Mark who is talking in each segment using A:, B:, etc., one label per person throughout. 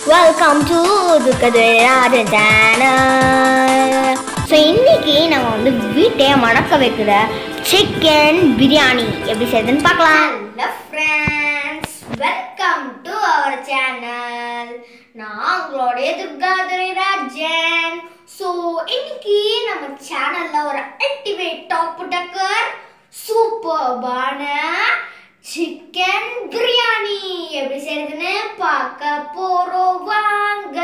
A: welcome to துக்கதுராஜ channel so இன்னைக்கு நம்ம வந்து வீட்டையே மணக்க வைக்கிற சிக்கன் பிரியாணி எப்படி செய்யுதுன்னு பார்க்கலாம்
B: hello friends welcome to our channel நான் உங்களுடைய துர்காதுரை ராஜன் ஸோ இன்னைக்கு நம்ம சேனல்ல ஒரு அல்டிமேட் டாப் டக்கர் சூப்பர்பான சிக்கன் பிரியாணி எப்படி செய்யறதுன்னு பார்க்க போறோம் வாங்க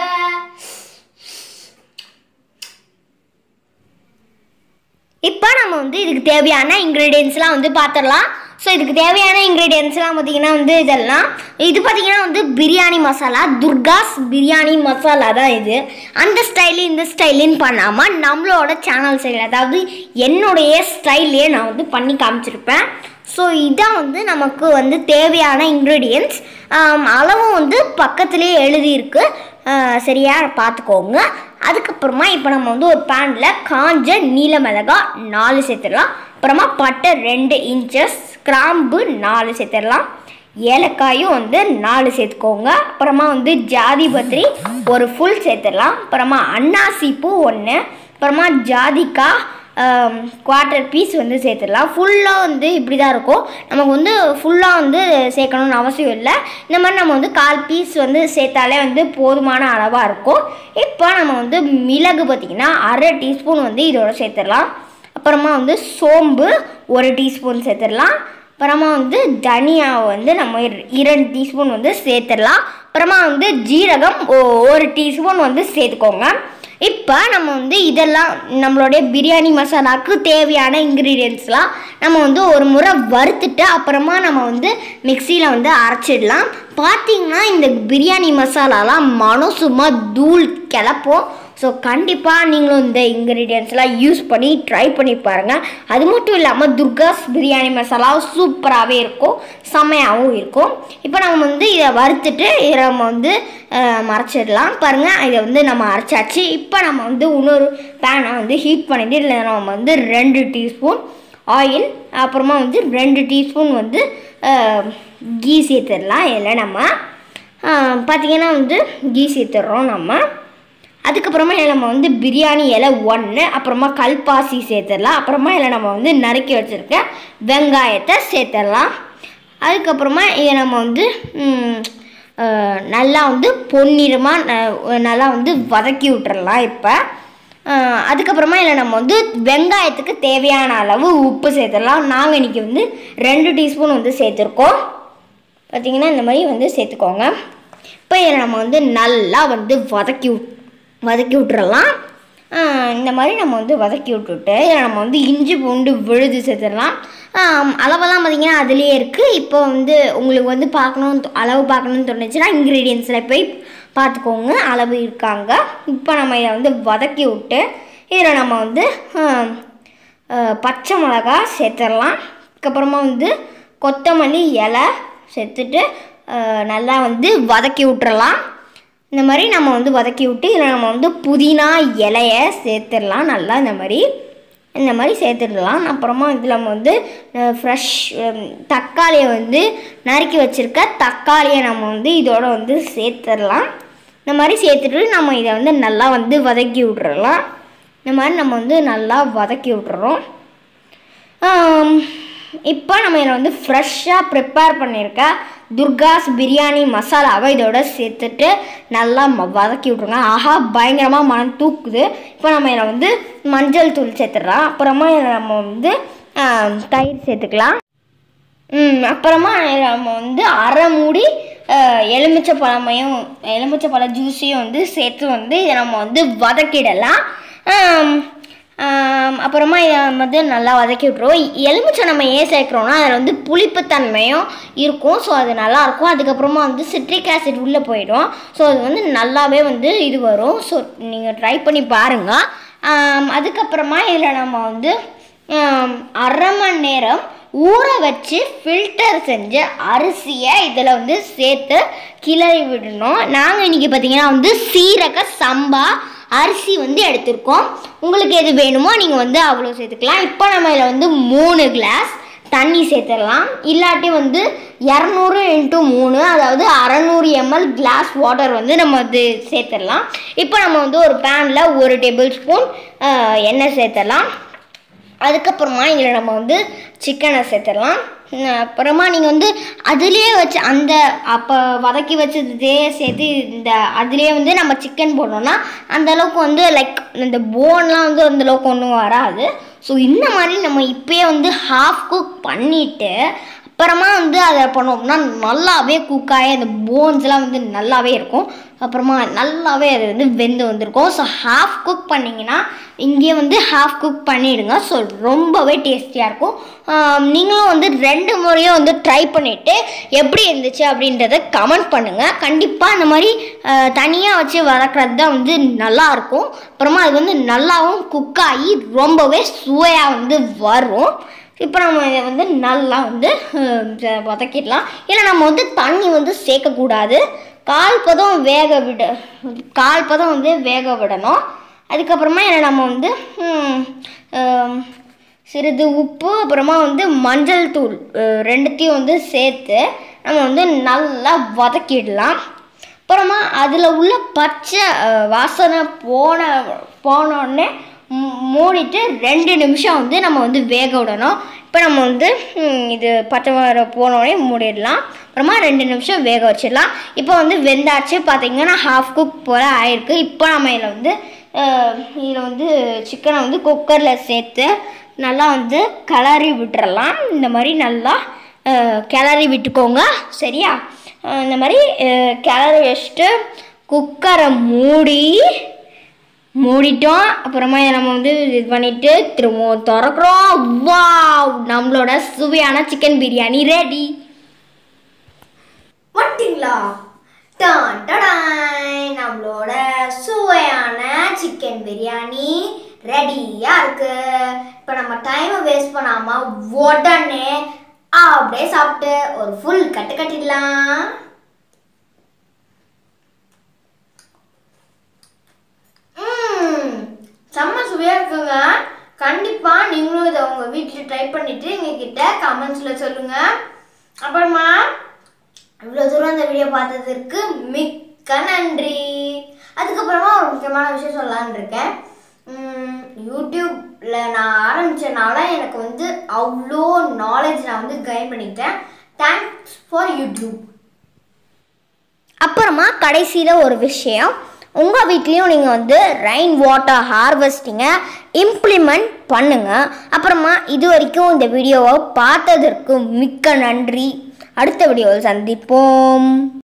A: இப்போ நம்ம வந்து இதுக்கு தேவையான இன்க்ரீடியன்ஸ்லாம் வந்து பார்த்துடலாம் ஸோ இதுக்கு தேவையான இன்க்ரீடியன்ஸ்லாம் பார்த்தீங்கன்னா வந்து இதெல்லாம் இது பார்த்தீங்கன்னா வந்து பிரியாணி மசாலா துர்காஸ் பிரியாணி மசாலா தான் இது அந்த ஸ்டைலு இந்த ஸ்டைலுன்னு பண்ணாமல் நம்மளோட சேனல் ஸ்டைல் அதாவது என்னுடைய ஸ்டைல்லையே நான் வந்து பண்ணி காமிச்சிருப்பேன் ஸோ இதான் வந்து நமக்கு வந்து தேவையான இன்க்ரீடியன்ஸ் அளவும் வந்து பக்கத்துலேயே எழுதியிருக்கு ஆஹ் சரியா பார்த்துக்கோங்க அதுக்கப்புறமா இப்போ நம்ம வந்து ஒரு பேனில் காஞ்ச நீல மிளகாய் நாலு சேர்த்துடலாம் அப்புறமா பட்டை ரெண்டு இன்ச்சஸ் கிராம்பு நாலு சேர்த்துடலாம் ஏலக்காயும் வந்து நாலு சேர்த்துக்கோங்க அப்புறமா வந்து ஜாதி பத்திரி ஒரு ஃபுல் சேர்த்துடலாம் அப்புறமா அன்னாசி பூ ஒன்று அப்புறமா ஜாதிக்காய் குவார்ட்டர் பீஸ் வந்து சேர்த்துடலாம் ஃபுல்லாக வந்து இப்படி தான் இருக்கும் நமக்கு வந்து ஃபுல்லாக வந்து சேர்க்கணும்னு அவசியம் இல்லை இந்த மாதிரி நம்ம வந்து கால் பீஸ் வந்து சேர்த்தாலே வந்து போதுமான அளவாக இருக்கும் இப்போ நம்ம வந்து மிளகு பார்த்திங்கன்னா அரை டீஸ்பூன் வந்து இதோட சேர்த்துடலாம் அப்புறமா வந்து சோம்பு ஒரு டீஸ்பூன் சேர்த்துடலாம் அப்புறமா வந்து தனியாவை வந்து நம்ம இர- இரண்டு டீஸ்பூன் வந்து சேர்த்துடலாம் அப்புறமா வந்து ஜீரகம் ஒ- ஒரு டீஸ்பூன் வந்து சேர்த்துக்கோங்க இப்போ நம்ம வந்து இதெல்லாம் நம்மளுடைய பிரியாணி மசாலாவுக்கு தேவையான இன்க்ரீடியன்ஸ்லாம் நம்ம வந்து ஒரு முறை வறுத்துட்டு அப்புறமா நம்ம வந்து மிக்சியில் வந்து அரைச்சிடலாம் பார்த்தீங்கன்னா இந்த பிரியாணி மசாலாலாம் மனம் சும்மா தூள் கிளப்போம் ஸோ கண்டிப்பாக நீங்களும் இந்த இன்க்ரீடியன்ஸ்லாம் யூஸ் பண்ணி ட்ரை பண்ணி பாருங்கள் அது மட்டும் இல்லாமல் துர்காஸ் பிரியாணி மசாலா சூப்பராகவே இருக்கும் செம்மையாகவும் இருக்கும் இப்போ நம்ம வந்து இதை வறுத்துட்டு இதை நம்ம வந்து அஹ், மறைச்சிடலாம் பாருங்கள் இதை வந்து நம்ம அரைச்சாச்சு இப்போ நம்ம வந்து இன்னொரு பேனை வந்து ஹீட் பண்ணிட்டு இதில் நம்ம வந்து ரெண்டு டீஸ்பூன் ஆயில் அப்புறமா வந்து ரெண்டு டீஸ்பூன் வந்து அஹ், கீ சேர்த்துடலாம் இதில் நம்ம அஹ், பார்த்தீங்கன்னா வந்து கீ சேர்த்துடுறோம் நம்ம அதுக்கப்புறமா இதில் நம்ம வந்து பிரியாணி இலை ஒன்று அப்புறமா கல்பாசி சேர்த்துடலாம் அப்புறமா இதில் நம்ம வந்து நறுக்கி வச்சுருக்க வெங்காயத்தை சேர்த்துடலாம் அதுக்கப்புறமா இதை நம்ம வந்து ம், அஹ், நல்லா வந்து பொன்னிறமாக நல்லா வந்து வதக்கி விட்டுறலாம் இப்போ அஹ், அதுக்கப்புறமா இதில் நம்ம வந்து வெங்காயத்துக்கு தேவையான அளவு உப்பு சேர்த்துடலாம் நாங்கள் இன்றைக்கி வந்து ரெண்டு டீஸ்பூன் வந்து சேர்த்துருக்கோம் பார்த்தீங்கன்னா இந்த மாதிரி வந்து சேர்த்துக்கோங்க இப்போ இதில் நம்ம வந்து நல்லா வந்து வதக்கி விட் வதக்கி விட்டுறலாம் ஆஹ் இந்த மாதிரி நம்ம வந்து வதக்கி விட்டுட்டு இதில் நம்ம வந்து இஞ்சி பூண்டு விழுது சேர்த்துடலாம் ஆஹ் அளவெல்லாம் பார்த்தீங்கன்னா அதுலேயே இருக்குது இப்போ வந்து உங்களுக்கு வந்து பார்க்கணும் அளவு பார்க்கணும்னு தோணுச்சுன்னா இன்க்ரீடியன்ஸில் போய் பார்த்துக்கோங்க அளவு இருக்காங்க இப்போ நம்ம இதை வந்து வதக்கி விட்டு இதில் நம்ம வந்து ஆஹ் அஹ் பச்சை மிளகா சேர்த்துடலாம் அதுக்கப்புறமா வந்து கொத்தமல்லி இலை சேர்த்துட்டு அஹ் நல்லா வந்து வதக்கி விட்டுறலாம் இந்த மாதிரி நம்ம வந்து வதக்கி விட்டு இதில் நம்ம வந்து புதினா இலையை சேர்த்துடலாம் நல்லா இந்த மாதிரி இந்த மாதிரி சேர்த்துடலாம் அப்புறமா இதில் நம்ம வந்து ஃப்ரெஷ் தக்காளியை வந்து நறுக்கி வச்சுருக்க தக்காளியை நம்ம வந்து இதோட வந்து சேர்த்துடலாம் இந்த மாதிரி சேர்த்துட்டு நம்ம இதை வந்து நல்லா வந்து வதக்கி விட்டுறலாம் இந்த மாதிரி நம்ம வந்து நல்லா வதக்கி விட்டுறோம் இப்போ நம்ம இதில் வந்து ஃப்ரெஷ்ஷாக ப்ரிப்பேர் பண்ணியிருக்க துர்காஸ் பிரியாணி மசாலாவை இதோட சேர்த்துட்டு நல்லா ம- வதக்கி விட்ருங்க ஆஹா பயங்கரமாக மனம் தூக்குது இப்போ நம்ம இதில் வந்து மஞ்சள் தூள் சேர்த்துடலாம் அப்புறமா இதில் நம்ம வந்து ஆம், தயிர் சேர்த்துக்கலாம் ம் அப்புறமா இதில் நம்ம வந்து அரை மூடி அஹ், எலுமிச்சை பழமையும் எலுமிச்சை பழ ஜூஸையும் வந்து சேர்த்து வந்து இதை நம்ம வந்து வதக்கிடலாம் ஆம், ஆம், அப்புறமா இதை வந்து நல்லா வதக்கி விட்ருவோம் எலுமிச்சை நம்ம ஏன் சேர்க்குறோம்னா அதில் வந்து புளிப்புத்தன்மையும் இருக்கும் ஸோ அது நல்லா இருக்கும் அதுக்கப்புறமா வந்து சிட்ரிக் ஆசிட் உள்ளே போயிடும் ஸோ அது வந்து நல்லாவே வந்து இது வரும் ஸோ நீங்கள் ட்ரை பண்ணி பாருங்கள் ஆம், அதுக்கப்புறமா இதில் நம்ம வந்து ஆம், அரை மணி நேரம் ஊற வச்சு ஃபில்டர் செஞ்ச அரிசியை இதில் வந்து சேர்த்து கிளறி விடணும் நாங்கள் இன்றைக்கி பார்த்தீங்கன்னா வந்து சீரக சம்பா அரிசி வந்து எடுத்திருக்கோம் உங்களுக்கு எது வேணுமோ நீங்கள் வந்து அவ்வளோ சேர்த்துக்கலாம் இப்போ நம்ம இதில் வந்து மூணு கிளாஸ் தண்ணி சேர்த்துடலாம் இல்லாட்டி வந்து இரநூறு இன்ட்டு மூணு அதாவது அறநூறு எம்எல் கிளாஸ் வாட்டர் வந்து நம்ம வந்து சேர்த்துடலாம் இப்போ நம்ம வந்து ஒரு பேனில் ஒரு டேபிள் ஸ்பூன் எண்ணெய் சேர்த்துடலாம் அதுக்கப்புறமா இதில் நம்ம வந்து சிக்கனை சேர்த்துடலாம் உம், அப்புறமா நீங்கள் வந்து அதுலேயே வச்சு அந்த அப்போ வதக்கி வச்சதே சேர்த்து இந்த அதுலேயே வந்து நம்ம சிக்கன் போடணும்னா அந்த அளவுக்கு வந்து லைக் இந்த போன்லாம் வந்து அந்த அளவுக்கு ஒன்றும் வராது ஸோ இந்த மாதிரி நம்ம இப்போயே வந்து ஹாஃப் குக் பண்ணிவிட்டு அப்புறமா வந்து அதை பண்ணோம்னா நல்லாவே குக்காகி அந்த போன்ஸ்லாம் வந்து நல்லாவே இருக்கும் அப்புறமா நல்லாவே அது வந்து வெந்து வந்திருக்கும் ஸோ ஹாஃப் குக் பண்ணிங்கன்னா இங்கே வந்து ஹாஃப் குக் பண்ணிடுங்க ஸோ ரொம்பவே டேஸ்டியாக இருக்கும் ஆம், நீங்களும் வந்து ரெண்டு முறையும் வந்து ட்ரை பண்ணிவிட்டு எப்படி இருந்துச்சு அப்படின்றத கமெண்ட் பண்ணுங்கள் கண்டிப்பாக இந்த மாதிரி தனியாக வச்சு வதக்குறது தான் வந்து நல்லாயிருக்கும் அப்புறமா அது வந்து நல்லாவும் குக் ஆகி ரொம்பவே சுவையாக வந்து வரும் இப்போ நம்ம இதை வந்து நல்லா வந்து ஹம், ஜ- வதக்கிடலாம் இல்லை நம்ம வந்து தண்ணி வந்து சேர்க்கக்கூடாது கால் பதம் வேக விட கால் பதம் வந்து வேக விடணும் அதுக்கப்புறமா இதை நம்ம வந்து ஹம், ஹம், சிறிது உப்பு அப்புறமா வந்து மஞ்சள் தூள் அஹ், ரெண்டுத்தையும் வந்து சேர்த்து நம்ம வந்து நல்லா வதக்கிடலாம் அப்புறமா அதில் உள்ள பச்சை அஹ், வாசனை போன போனோடனே மூடிட்டு ரெண்டு நிமிஷம் வந்து நம்ம வந்து வேக விடணும் இப்போ நம்ம வந்து ம், இது பச்சை வர போனோடனே மூடிடலாம் அப்புறமா ரெண்டு நிமிஷம் வேக வச்சிடலாம் இப்போ வந்து வெந்தாச்சு பார்த்தீங்கன்னா ஹாஃப் குக் போல் ஆயிருக்கு இப்போ நம்ம இதில் வந்து இதில் வந்து சிக்கனை வந்து குக்கரில் சேர்த்து நல்லா வந்து கிளறி விட்டுறலாம் இந்த மாதிரி நல்லா அஹ், கிளறி விட்டுக்கோங்க சரியா அஹ், இந்த மாதிரி அஹ், கிளறி வச்சுட்டு குக்கரை மூடி மூடிட்டோம் அப்புறமா இதை நம்ம வந்து இது பண்ணிட்டு திரும்பவும் திறக்கிறோம் வாவ் நம்மளோட சுவையான சிக்கன் பிரியாணி ரெடி
B: வந்துட்டீங்களா டான் டடாய் நம்மளோட சுவையான சிக்கன் பிரியாணி ரெடியா இருக்கு இப்போ நம்ம டைமை வேஸ்ட் பண்ணாம உடனே அப்படியே சாப்பிட்டு ஒரு ஃபுல் கட்டு கட்டிடலாம் ம், செம்ம சுவையா இருக்குங்க கண்டிப்பா நீங்களும் இதை உங்க வீட்டில் ட்ரை பண்ணிட்டு எங்ககிட்ட கமெண்ட்ஸ்ல சொல்லுங்க அப்புறமா இவ்வளோ தூரம் இந்த வீடியோ பார்த்ததற்கு மிக்க நன்றி அதுக்கப்புறமா ஒரு முக்கியமான விஷயம் சொல்லலான்னு இருக்கேன் உம், யூடியூப்ல நான் ஆரம்பிச்சனால எனக்கு வந்து அவ்வளோ நாலேஜ் நான் வந்து கெயின் பண்ணிக்கிட்டேன் தேங்க்ஸ் ஃபார் யூடியூப்
A: அப்புறமா கடைசியில் ஒரு விஷயம் உங்கள் வீட்லேயும் நீங்கள் வந்து ரெயின் வாட்டர் ஹார்வெஸ்டிங்கை இம்ப்ளிமெண்ட் பண்ணுங்கள் அப்புறமா இது வரைக்கும் இந்த வீடியோவை பார்த்ததற்கு மிக்க நன்றி அடுத்த வீடியோவில் சந்திப்போம்